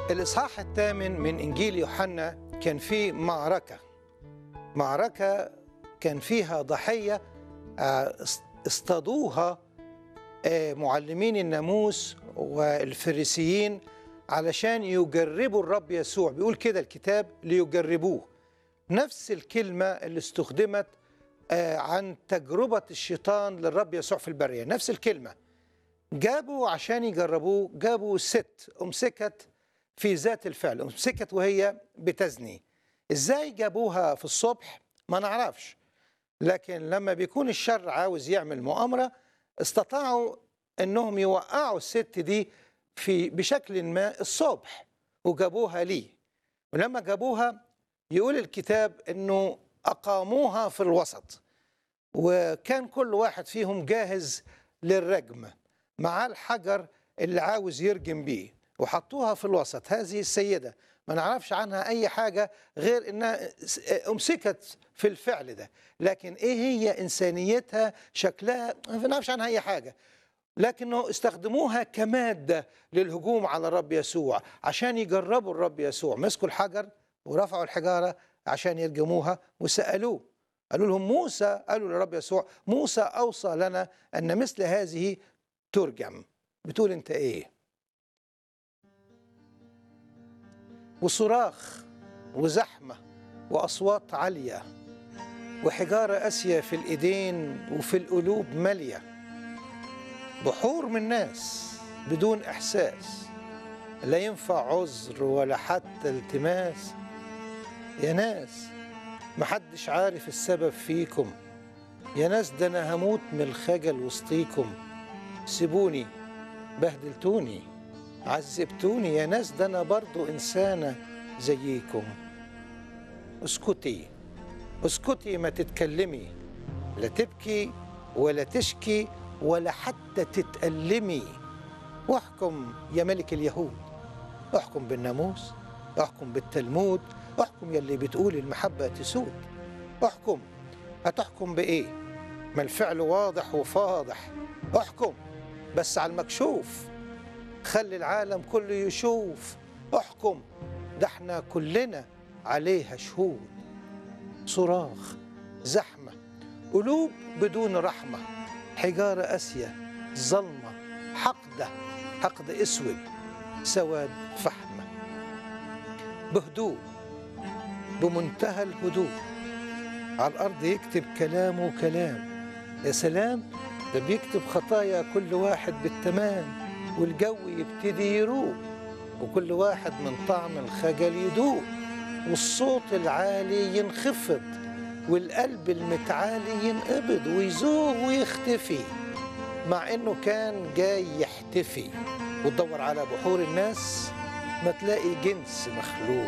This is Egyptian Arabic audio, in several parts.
الإصحاح الثامن من إنجيل يوحنا كان فيه معركة معركة كان فيها ضحية آه، است- اصطادوها آه، معلمين الناموس والفريسيين علشان يجربوا الرب يسوع بيقول كده الكتاب ليجربوه نفس الكلمة اللي استخدمت آه، عن تجربة الشيطان للرب يسوع في البرية نفس الكلمة جابوا عشان يجربوه جابوا ست أمسكت في ذات الفعل أمسكت وهي بتزني إزاي جابوها في الصبح ما نعرفش لكن لما بيكون الشر عاوز يعمل مؤامرة استطاعوا أنهم يوقعوا الست دي في بشكل ما الصبح وجابوها ليه ولما جابوها يقول الكتاب أنه أقاموها في الوسط وكان كل واحد فيهم جاهز للرجم مع الحجر اللي عاوز يرجم بيه وحطوها في الوسط هذه السيدة ما نعرفش عنها أي حاجة غير إنها أمسكت في الفعل ده لكن إيه هي إنسانيتها شكلها ما نعرفش عنها أي حاجة لكنه استخدموها كمادة للهجوم على الرب يسوع عشان يجربوا الرب يسوع مسكوا الحجر ورفعوا الحجارة عشان يرجموها وسألوه قالوا لهم موسى قالوا للرب يسوع موسى أوصى لنا أن مثل هذه ترجم بتقول أنت إيه وصراخ وزحمة وأصوات عالية وحجارة قاسية في الإيدين وفي القلوب مالية بحور من ناس بدون إحساس لا ينفع عذر ولا حتى التماس يا ناس محدش عارف السبب فيكم يا ناس ده أنا هموت من الخجل وسطيكم سيبوني بهدلتوني عذبتوني يا ناس ده أنا برضو إنسانة زيكم اسكتي اسكتي ما تتكلمي لا تبكي ولا تشكي ولا حتى تتألمي واحكم يا ملك اليهود احكم بالناموس احكم بالتلمود احكم يلي بتقول المحبة تسود احكم هتحكم بإيه ما الفعل واضح وفاضح احكم بس على المكشوف خلي العالم كله يشوف احكم ده احنا كلنا عليها شهود صراخ زحمة قلوب بدون رحمة حجارة قاسية ظلمة حقدة حقد اسود سواد فحمة بهدوء بمنتهى الهدوء على الأرض يكتب كلامه كلام يا سلام ده بيكتب خطايا كل واحد بالتمام والجو يبتدي يروق وكل واحد من طعم الخجل يدوق والصوت العالي ينخفض والقلب المتعالي ينقبض ويزوغ ويختفي مع انه كان جاي يحتفي وتدور على بحور الناس ما تلاقي جنس مخلوق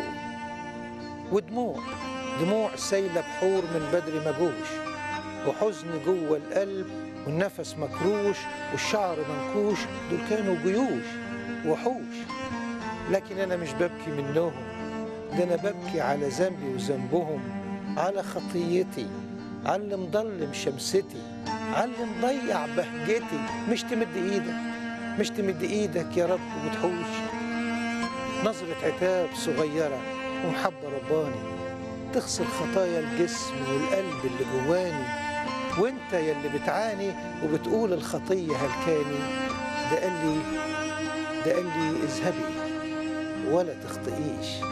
ودموع دموع سايلة بحور من بدري ما جوش وحزن جوه القلب والنفس مكروش والشعر منكوش دول كانوا جيوش وحوش لكن أنا مش ببكي منهم ده أنا ببكي على ذنبي وذنبهم على خطيتي على اللي مضلم شمستي على اللي مضيع بهجتي مش تمد ايدك مش تمد ايدك يا رب وتحوش نظرة عتاب صغيرة ومحبة رباني تغسل خطايا الجسم والقلب اللي جواني وانت يلي بتعاني وبتقول الخطية هلكاني ده قال لي ده قال لي اذهبي ولا تخطئيش